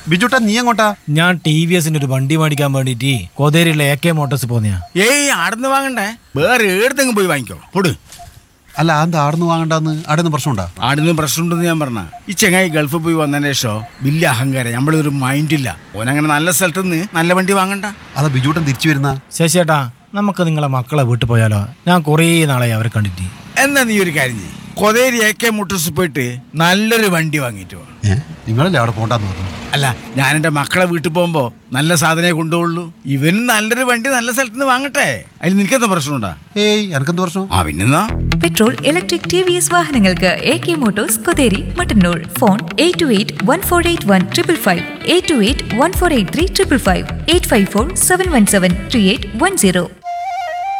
ബിജുട്ടാ നീ എങ്ങോട്ടാ ഞാൻ ടി വി എസിന്റെ ഒരു വണ്ടി മേടിക്കാൻ വേണ്ടിട്ട് കോതേരിയിലെ എ കെ മോട്ടോഴ്സ് പോന്നെയാ ഏയ് ആടുന്ന് വാങ്ങണ്ടേ വേറെ ഏടത്തെങ്കിലും പോയി വാങ്ങിക്കോ പൊട് അല്ല എന്താ ആടുന്ന് വാങ്ങണ്ടാന്ന് ആടുന്ന് പ്രശ്നമുണ്ടാ ആടുന്ന് പ്രശ്നമുണ്ടെന്ന് ഞാൻ പറഞ്ഞ ഈ ചെങ്ങായി ഗൾഫിൽ പോയി വന്നതിന് ശേഷം വലിയ അഹങ്കാരം നമ്മളൊരു മൈൻഡില്ല ഓനങ്ങനെ നല്ല സ്ഥലത്ത് നിന്ന് നല്ല വണ്ടി വാങ്ങണ്ട അതാ ബിജുട്ടൻ തിരിച്ചു വരുന്ന ശശിയേട്ടാ നമുക്ക് നിങ്ങളെ മക്കളെ വീട്ടിൽ പോയാലോ ഞാൻ കുറേ നാളായി അവരെ കണ്ടിട്ട് എന്നാ നീ ഒരു കാര്യം ചെയ്യ് കൊതേരി എ കെ മോട്ടോഴ്സ് പോയിട്ട് നല്ലൊരു വണ്ടി വാങ്ങിയിട്ട് വാ ഏ നിങ്ങളല്ലേ അവിടെ പോണ്ടെന്ന് പറഞ്ഞു അല്ല ഞാൻ എൻ്റെ മക്കളെ വീട്ടിൽ പോകുമ്പോ നല്ല സാധനമേ കൊണ്ടുപോകുള്ളൂ ഇവനും നല്ലൊരു വണ്ടി നല്ല സ്ഥലത്ത് നിന്ന് വാങ്ങട്ടെ അതിന് നിനക്കെന്താ പ്രശ്നമുണ്ടാ ഏയ് എനക്കെന്ത് പ്രശ്നം ആ പിന്നെന്നാ petrol electric T V S വാഹനങ്ങൾക്ക് A K motors Kotheri Mattannur phone eight two eight one four eight one triple five eight two eight one four eight three triple five eight five four seven one seven three eight one zero